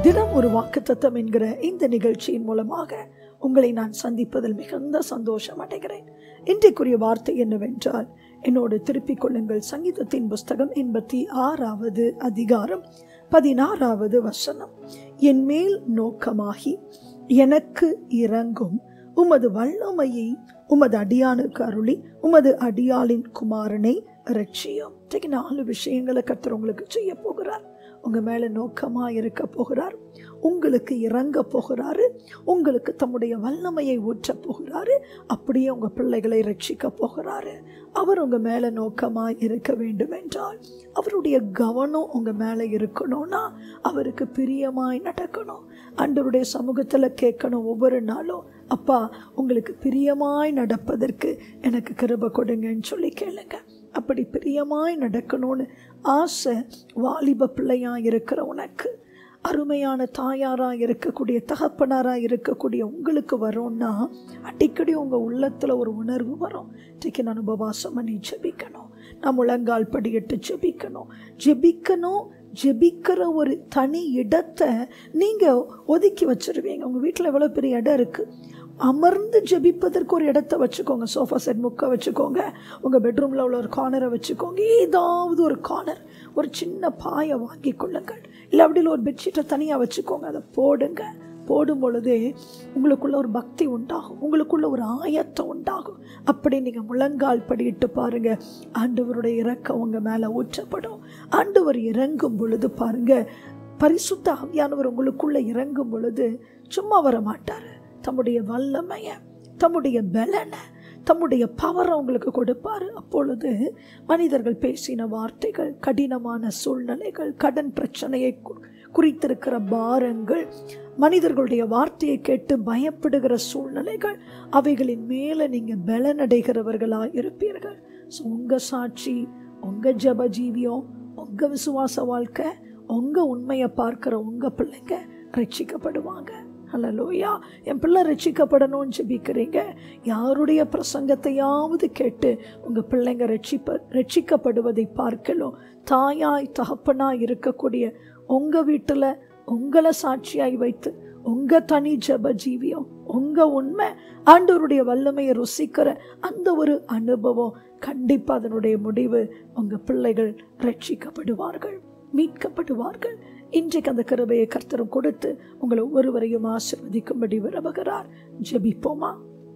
தினம் ஒரு வாக்குத்தத்தம் என்கிற இந்த நிகழ்ச்சியின் மூலமாக உங்களை நான் சந்திப்பதில் மிகுந்த சந்தோஷம் அடைகிறேன் இன்றைக்குரிய வார்த்தை என்னவென்றால் என்னோடு திருப்பிக் கொள்ளுங்கள் சங்கீதத்தின் புஸ்தகம் எண்பத்தி ஆறாவது அதிகாரம் பதினாறாவது வசனம் என் மேல் நோக்கமாகி எனக்கு இறங்கும் உமது வல்லமையை உமது அடியானுக்கு அருளி உமது அடியாளின் குமாரனை ரட்சியும் இன்றைக்கு நாலு விஷயங்களை கர்த்தர் உங்களுக்கு செய்ய போகிறார் உங்க மேல நோக்கமா இருக்க போகிறார் உங்களுக்கு இறங்க போகிறாரு உங்களுக்கு தம்முடைய வல்லமையை ஊற்ற போகிறாரு அப்படியே உங்க பிள்ளைகளை ரட்சிக்க போகிறாரு அவர் உங்க மேல நோக்கமா இருக்க வேண்டும் என்றால் அவருடைய கவனம் உங்க மேல இருக்கணும்னா அவருக்கு பிரியமாய் நடக்கணும் ஆண்டவருடைய சமூகத்துல கேட்கணும் ஒவ்வொரு நாளும் அப்பா உங்களுக்கு பிரியமாய் நடப்பதற்கு எனக்கு கிருப கொடுங்கன்னு சொல்லி கேளுங்க அப்படி பிரியமாய் நடக்கணும்னு ஆசை வாலிப பிள்ளையா இருக்கிற உனக்கு அருமையான தாயாரா இருக்கக்கூடிய தகப்பனாரா இருக்கக்கூடிய உங்களுக்கு வரும்னா அடிக்கடி உங்க உள்ளத்துல ஒரு உணர்வு வரும் இன்றைக்கு நான் உபவாசம் பண்ணி ஜெபிக்கணும் நான் முழங்கால் படியிட்டு ஜெபிக்கணும் ஜெபிக்கணும் ஜெபிக்கிற ஒரு தனி இடத்தை நீங்க ஒதுக்கி வச்சிருவீங்க உங்க வீட்டில் எவ்வளோ பெரிய இடம் இருக்கு அமர்ந்து ஜெபிப்பதற்கு ஒரு இடத்த வச்சுக்கோங்க சோஃபா செட் முக்க வச்சுக்கோங்க உங்கள் பெட்ரூமில் உள்ள ஒரு கார்னரை வச்சுக்கோங்க ஏதாவது ஒரு கார்னர் ஒரு சின்ன பாயை வாங்கி கொள்ளுங்கள் இல்லை அப்படி இல்லை ஒரு பெட்ஷீட்டை தனியாக வச்சுக்கோங்க அதை போடுங்க போடும் பொழுதே உங்களுக்குள்ள ஒரு பக்தி உண்டாகும் உங்களுக்குள்ள ஒரு ஆயத்தம் உண்டாகும் அப்படி நீங்கள் முழங்கால் படியிட்டு பாருங்க ஆண்டவருடைய இறக்கம் உங்கள் மேலே ஊற்றப்படும் ஆண்டவர் இறங்கும் பொழுது பாருங்க பரிசுத்த ஆவியானவர் உங்களுக்குள்ள இறங்கும் பொழுது சும்மா வர மாட்டார் தம்முடைய வல்லமையை தம்முடைய பலனை தம்முடைய பவரை உங்களுக்கு கொடுப்பாரு அப்பொழுது மனிதர்கள் பேசின வார்த்தைகள் கடினமான சூழ்நிலைகள் கடன் பிரச்சனையை கு- குறித்திருக்கிற பாரங்கள் மனிதர்களுடைய வார்த்தையை கேட்டு பயப்படுகிற சூழ்நிலைகள் அவைகளின் மேலே நீங்கள் பலனடைகிறவர்களாக இருப்பீர்கள் ஸோ உங்கள் சாட்சி உங்கள் ஜப ஜீவியம் உங்கள் விசுவாச வாழ்க்கை உங்கள் உண்மையை பார்க்குற உங்கள் பிள்ளைங்க ரட்சிக்கப்படுவாங்க ஹலலோயா என் பிள்ளை ரட்சிக்கப்படணும்னு ஜெபிக்கிறீங்க யாருடைய பிரசங்கத்தையாவது கேட்டு உங்கள் பிள்ளைங்க ரட்சிப்ப ரட்சிக்கப்படுவதை பார்க்கலாம் தாயாய் தகப்பனாய் இருக்கக்கூடிய உங்கள் வீட்டில் உங்களை சாட்சியாய் வைத்து உங்கள் தனி ஜப ஜீவியம் உங்கள் உண்மை ஆண்டவருடைய வல்லமையை ருசிக்கிற அந்த ஒரு அனுபவம் கண்டிப்பாக அதனுடைய முடிவு உங்கள் பிள்ளைகள் ரட்சிக்கப்படுவார்கள் மீட்கப்படுவார்கள் இன்றைக்கு அந்த கிருபையை கர்த்தரும் கொடுத்து உங்களை ஒவ்வொருவரையும் ஆசிர்வதிக்கும்படி விரும்புகிறார் ஜெபிப்போமா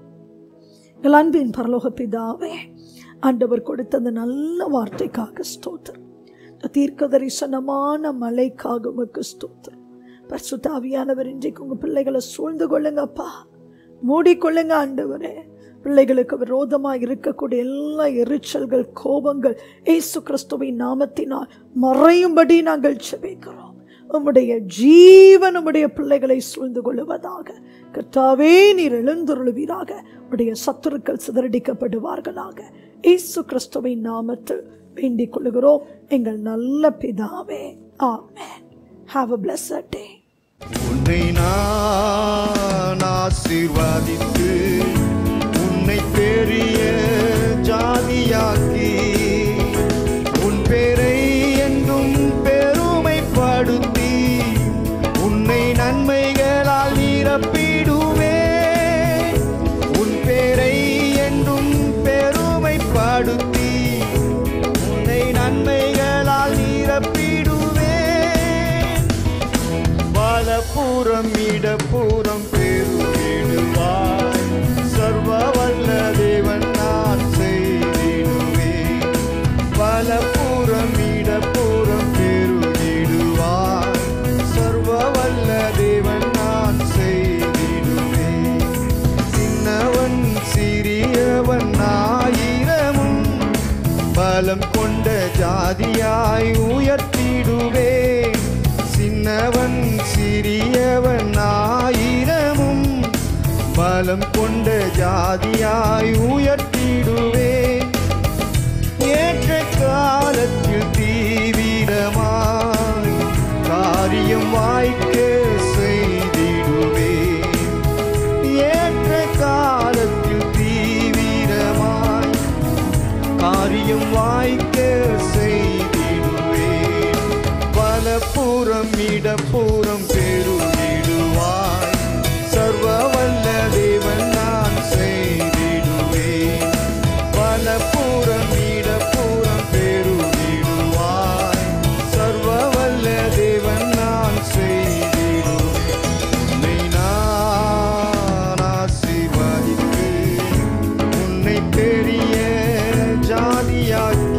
எங்கள் அன்பின் பரலோக பிதாவே ஆண்டவர் கொடுத்த அந்த நல்ல வார்த்தைக்காக ஸ்தோத்திரம் இந்த தீர்க்க தரிசனமான மலைக்காக உமக்கு ஸ்தோத்திரம் பரிசுத்தாவியானவர் இன்றைக்கு உங்கள் பிள்ளைகளை சூழ்ந்து கொள்ளுங்கப்பா மூடிக்கொள்ளுங்க ஆண்டவரே பிள்ளைகளுக்கு விரோதமாக இருக்கக்கூடிய எல்லா எரிச்சல்கள் கோபங்கள் இயேசு கிறிஸ்துவின் நாமத்தினால் மறையும்படி நாங்கள் செபிக்கிறோம் உம்முடைய ஜீவன் உம்முடைய பிள்ளைகளை சூழ்ந்து கொள்ளுவதாக கர்த்தாவே நீர் எழுந்துருளுவீராக உடைய சத்துருக்கள் சிதறடிக்கப்படுவார்களாக இயேசு கிறிஸ்துவின் நாமத்தில் வேண்டிக் கொள்கிறோம் எங்கள் நல்ல பிதாவே ஆமென் ஹாவ் அ blessed day உன்னை நான் ஆசீர்வதித்து உன்னை பெரிய ஜாதியாக்கி உன் பேரை என்றும் பெருமைப்படுத்தி உன்னை நன்மைகளால் நிரப்பிடுவே உன் பேரை என்றும் பெருமைப்படுத்தி உன்னை நன்மைகளால் நிரப்பிடுவே வலப்புறம் இடப்புறம் பெருகிடுவாய் சர்வ வல்ல தேவன் நான் செய்திடுவேன் வலப்புறம் இடப்புறம் பெருகிடுவாய் சர்வ வல்ல தேவன் நான் செய்திடுவேன் சின்னவன் சிறியவன் ஆயிரமும் பலம் கொண்ட ஜாதியாய் உயர்த்திடுவேன் சின்னவன் சிறியவன் ஆயிரமும் பலம் கொண்ட ஜாதியாய் உயர்த்திடுவேன் ஏற்ற காலத்தில் தீவிரமாய் காரியம் வாய்க்க செய்திடுவேன் ஏற்ற காலத்தில் தீவிரமாய் காரியம் வாய்க்க செய்திடுவேன் வலப்புறம் இடப்புறம் பெரு சாட்சியாய்